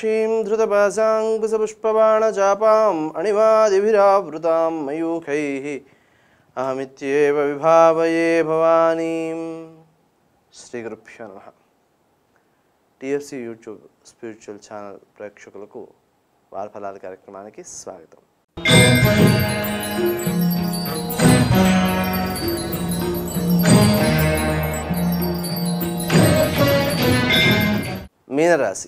मीनाक्षीं धृतपाशाङ्कुशपुष्पबाणचापाम् अणिमादिभिरावृतां मयूखैः अहमित्येव विभावये भवानीं శ్రీగురుభ్యో నమ TFC YouTube spiritual channel ప్రేక్షకులకు వారఫలాల కార్యక్రమానికి స్వాగతం మీనరాశి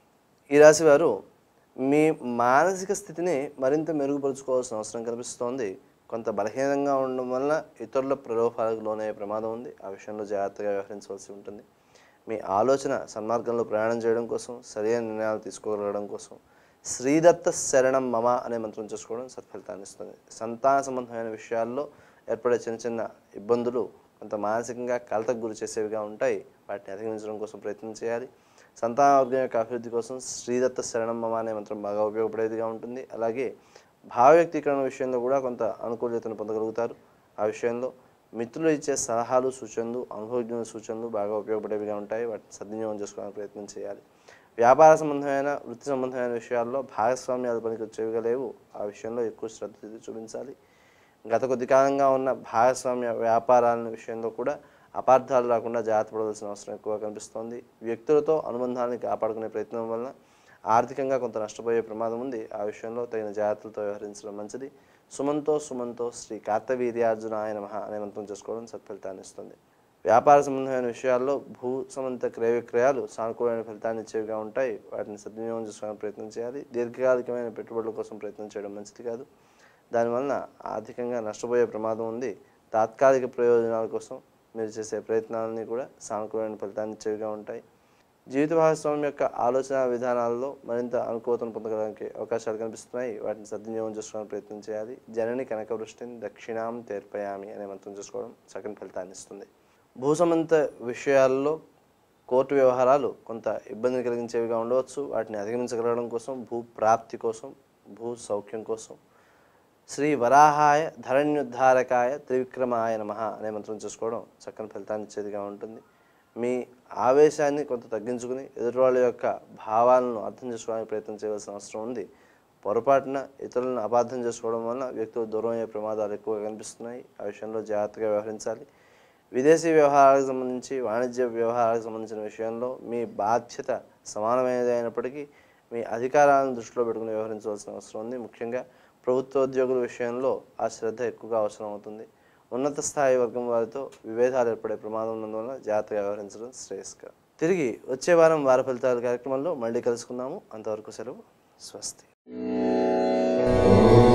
ఈ రాశి వారు మీ మానసిక స్థితిని మరింత మెరుగుపరుచుకోవాల్సిన అవసరం కనిపిస్తోంది కొంత బలహీనంగా ఉండడం వలన ఇతరుల ప్రలోభాలకు లోనయ్యే ప్రమాదం ఉంది ఆ విషయంలో జాగ్రత్తగా వ్యవహరించవలసి ఉంటుంది మీ ఆలోచన సన్మార్గంలో ప్రయాణం చేయడం కోసం సరైన నిర్ణయాలు తీసుకోగలగడం కోసం శ్రీదత్త శరణం మమ అనే మంత్రం చేసుకోవడం సత్ఫలితాన్ని ఇస్తుంది సంతాన సంబంధమైన విషయాల్లో ఏర్పడే చిన్న చిన్న ఇబ్బందులు కొంత మానసికంగా కలతకు గురి చేసేవిగా ఉంటాయి వాటిని అధిగమించడం కోసం ప్రయత్నం చేయాలి సంతాన వర్గం యొక్క అభివృద్ధి కోసం శ్రీదత్త శరణం మమ అనే మంత్రం బాగా ఉపయోగపడేదిగా ఉంటుంది అలాగే భావ వ్యక్తీకరణ విషయంలో కూడా కొంత అనుకూలతను పొందగలుగుతారు ఆ విషయంలో మిత్రులు ఇచ్చే సలహాలు సూచనలు అనుభవజ్ఞుల సూచనలు బాగా ఉపయోగపడేవిగా ఉంటాయి వాటిని సద్వినియోగం చేసుకోవడానికి ప్రయత్నం చేయాలి వ్యాపార సంబంధమైన వృత్తి సంబంధమైన విషయాల్లో భాగస్వామ్యాలు పనికి వచ్చేవిగా లేవు ఆ విషయంలో ఎక్కువ శ్రద్ధ చూపించాలి గత కొద్ది కాలంగా ఉన్న భాగస్వామ్య వ్యాపారాల విషయంలో కూడా అపార్థాలు రాకుండా జాగ్రత్త పడవలసిన అవసరం ఎక్కువ కనిపిస్తోంది వ్యక్తులతో అనుబంధాన్ని కాపాడుకునే ప్రయత్నం వలన ఆర్థికంగా కొంత నష్టపోయే ప్రమాదం ఉంది ఆ విషయంలో తగిన జాగ్రత్తలతో వ్యవహరించడం మంచిది సుమంతో సుమంతో శ్రీ కార్తవీర్యార్జునాయ నమః అనే మంత్రం చేసుకోవడం సత్ఫలితాన్ని ఇస్తుంది వ్యాపార సంబంధమైన విషయాల్లో భూ సంబంధిత క్రయ విక్రయాలు సానుకూలమైన ఫలితాన్ని ఇచ్చేవిగా ఉంటాయి వాటిని సద్వినియోగం చేసుకోవడానికి ప్రయత్నం చేయాలి దీర్ఘకాలికమైన పెట్టుబడుల కోసం ప్రయత్నం చేయడం మంచిది కాదు దానివలన ఆర్థికంగా నష్టపోయే ప్రమాదం ఉంది తాత్కాలిక ప్రయోజనాల కోసం మీరు చేసే ప్రయత్నాలని కూడా సానుకూలమైన ఫలితాన్ని ఇచ్చేవిగా ఉంటాయి జీవిత భాగస్వామ్యం యొక్క ఆలోచన విధానాల్లో మరింత అనుకూలతను పొందడానికి అవకాశాలు కనిపిస్తున్నాయి వాటిని సద్వినియోగం చేసుకోవడానికి ప్రయత్నం చేయాలి జనని కనక వృష్టిని దక్షిణాం తీర్పయామి అనే మంత్రం చేసుకోవడం సగం ఫలితాన్ని ఇస్తుంది భూ సంబంధిత విషయాల్లో కోర్టు వ్యవహారాలు కొంత ఇబ్బందిని కలిగించేవిగా ఉండవచ్చు వాటిని అధిగమించగలగడం కోసం భూ ప్రాప్తి కోసం భూ సౌఖ్యం కోసం శ్రీ వరాహాయ ధరణ్యుద్ధారకాయ త్రివిక్రమాయ నమ అనే మంత్రం చేసుకోవడం చక్కని ఫలితాన్ని ఇచ్చేదిగా ఉంటుంది మీ ఆవేశాన్ని కొంత తగ్గించుకుని ఎదుటి వాళ్ళ యొక్క భావాలను అర్థం చేసుకోవడానికి ప్రయత్నం చేయవలసిన అవసరం ఉంది పొరపాటున ఇతరులను అపార్థం చేసుకోవడం వలన వ్యక్తులు దూరం అయ్యే ప్రమాదాలు ఎక్కువగా కనిపిస్తున్నాయి ఆ విషయంలో జాగ్రత్తగా వ్యవహరించాలి విదేశీ వ్యవహారాలకు సంబంధించి వాణిజ్య వ్యవహారాలకు సంబంధించిన విషయంలో మీ బాధ్యత సమానమైనది అయినప్పటికీ మీ అధికారాలను దృష్టిలో పెట్టుకుని వ్యవహరించవలసిన అవసరం ఉంది ముఖ్యంగా ప్రభుత్వోద్యోగుల విషయంలో ఆ శ్రద్ధ ఎక్కువగా అవసరం అవుతుంది ఉన్నత స్థాయి వర్గం వారితో విభేదాలు ఏర్పడే ప్రమాదం ఉన్నందువల్ల జాగ్రత్తగా వ్యవహరించడం శ్రేయస్కరం తిరిగి వచ్చే వారం వార ఫలితాల కార్యక్రమంలో మళ్ళీ కలుసుకుందాము అంతవరకు సెలవు స్వస్తి